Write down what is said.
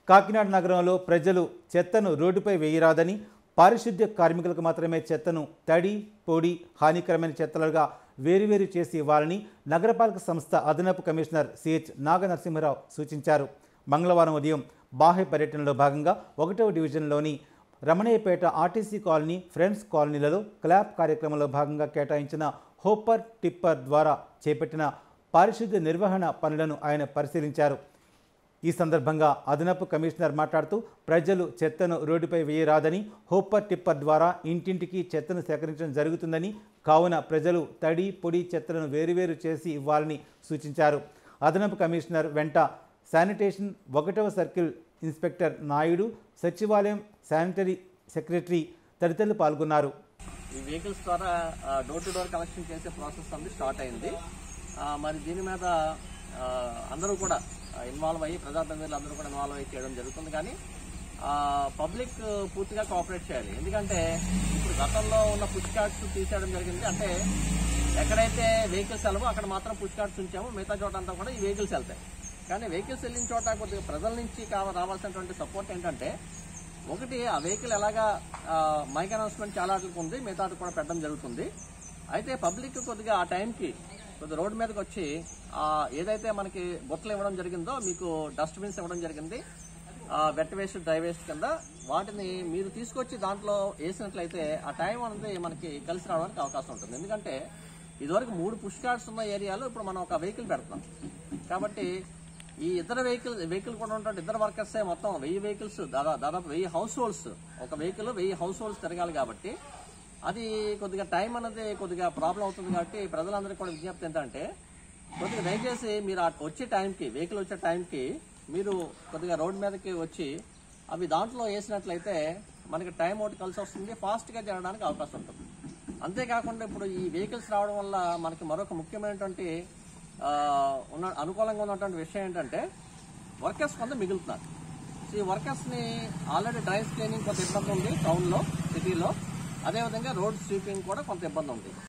కాకినాడ నగరంలో ప్రజలు చెత్తను రోడ్డుపై వేయరాదని పారిశుద్ధ్య కార్మికులకు మాత్రమే చెత్తను తడి పొడి హానికరమైన చెత్తలుగా వేరువేరు చేసి ఇవ్వాలని నగరపాలక సంస్థ అదనపు కమిషనర్ సిహెచ్ నాగనరసింహరావు సూచించారు మంగళవారం ఉదయం బాహ్య పర్యటనలో భాగంగా ఒకటవ డివిజన్లోని రమణయ్యపేట ఆర్టీసీ కాలనీ ఫ్రెండ్స్ కాలనీలలో క్లాప్ కార్యక్రమంలో భాగంగా కేటాయించిన హోపర్ టిప్పర్ ద్వారా చేపట్టిన పారిశుద్ధ్య నిర్వహణ పనులను ఆయన పరిశీలించారు ఈ సందర్భంగా అదనపు కమిషనర్ మాట్లాడుతూ ప్రజలు చెత్తను రోడ్డుపై వేయరాదని హోపర్ టిప్పర్ ద్వారా ఇంటింటికి చెత్తను సేకరించడం జరుగుతుందని కావున ప్రజలు తడి పొడి చెత్తలను వేరువేరు చేసి ఇవ్వాలని సూచించారు అదనపు కమిషనర్ వెంట శానిటేషన్ ఒకటవ సర్కిల్ ఇన్స్పెక్టర్ నాయుడు సచివాలయం శానిటరీ సెక్రటరీ తదితరులు పాల్గొన్నారు ఈ వెహికల్స్ ద్వారా డోర్ టు డోర్ కలెక్షన్ చేసే ప్రాసెస్ అనేది స్టార్ట్ అయింది ఆ, మరి దీని మీద ఆ, అందరూ కూడా ఇన్వాల్వ్ అయ్యి ప్రజాప్రతినిధులు అందరూ కూడా ఇన్వాల్వ్ అయ్యి చేయడం జరుగుతుంది కానీ పబ్లిక్ పూర్తిగా కోఆపరేట్ చేయాలి ఎందుకంటే ఇప్పుడు గతంలో ఉన్న పుష్ కార్డ్స్ తీసేయడం జరిగింది అంటే ఎక్కడైతే వెహికల్స్ వెళ్ళవో అక్కడ మాత్రం పుష్ కార్డ్స్ ఉంచాము మిగతా చోట అంతా కూడా ఈ వెహికల్స్ వెళ్తాయి కానీ వెహికల్స్ వెళ్ళిన చోట కొద్దిగా ప్రజల నుంచి కావ రావాల్సినటువంటి సపోర్ట్ ఏంటంటే ఒకటి ఆ వెహికల్ ఎలాగా ఆ, మైక్ అనౌన్స్మెంట్ చాలా వాటికి ఉంది మిగతా వాటికి కూడా పెట్టడం జరుగుతుంది అయితే పబ్లిక్ కొద్దిగా ఆ టైంకి కొద్దిగా రోడ్డు మీదకి వచ్చి ఆ, ఏదైతే మనకి బొట్టలు ఇవ్వడం జరిగిందో మీకు డస్ట్బిన్స్ ఇవ్వడం జరిగింది వెట్ వేస్ట్ డ్రై వేస్ట్ కింద వాటిని మీరు తీసుకొచ్చి దాంట్లో వేసినట్లయితే ఆ టైం అనేది మనకి కలిసి రావడానికి అవకాశం ఉంటుంది ఎందుకంటే ఇదివరకు మూడు పుష్ కార్డ్స్ ఉన్న ఏరియాలో ఇప్పుడు మనం ఒక వెహికల్ పెడతాం కాబట్టి ఈ ఇద్దరు వెహికల్ వెహికల్ కూడా ఉంటాడు ఇద్దరు వర్కర్స్ మొత్తం వెయ్యి వెహికల్స్ దాదాపు దాదాపు వెయ్యి హౌస్ హోల్డ్స్ ఒక వెహికల్ వెయ్యి హౌస్ హోల్డ్స్ తిరగాలి కాబట్టి అది కొద్దిగా టైం అనేది కొద్దిగా ప్రాబ్లం అవుతుంది కాబట్టి ప్రజలందరికీ కూడా విజ్ఞప్తి ఏంటంటే కొద్దిగా దయచేసి మీరు ఆ వచ్చే టైంకి వెహికల్ వచ్చే టైంకి మీరు కొద్దిగా రోడ్ మీదకి వచ్చి అవి దాంట్లో వేసినట్లయితే మనకి టైం ఒకటి కలిసి వస్తుంది ఫాస్ట్గా జరగడానికి అవకాశం ఉంటుంది అంతేకాకుండా ఇప్పుడు ఈ వెహికల్స్ రావడం వల్ల మనకి మరొక ముఖ్యమైనటువంటి ఆ, ఉన్న అనుకూలంగా ఉన్నటువంటి విషయం ఏంటంటే వర్కర్స్ కొంత మిగులుతున్నారు సో ఈ వర్కర్స్ని ఆల్రెడీ డ్రైస్ క్లీనింగ్ కొంత ఇబ్బంది ఉంది టౌన్లో సిటీలో అదేవిధంగా రోడ్ స్వీపింగ్ కూడా కొంత ఇబ్బంది ఉంది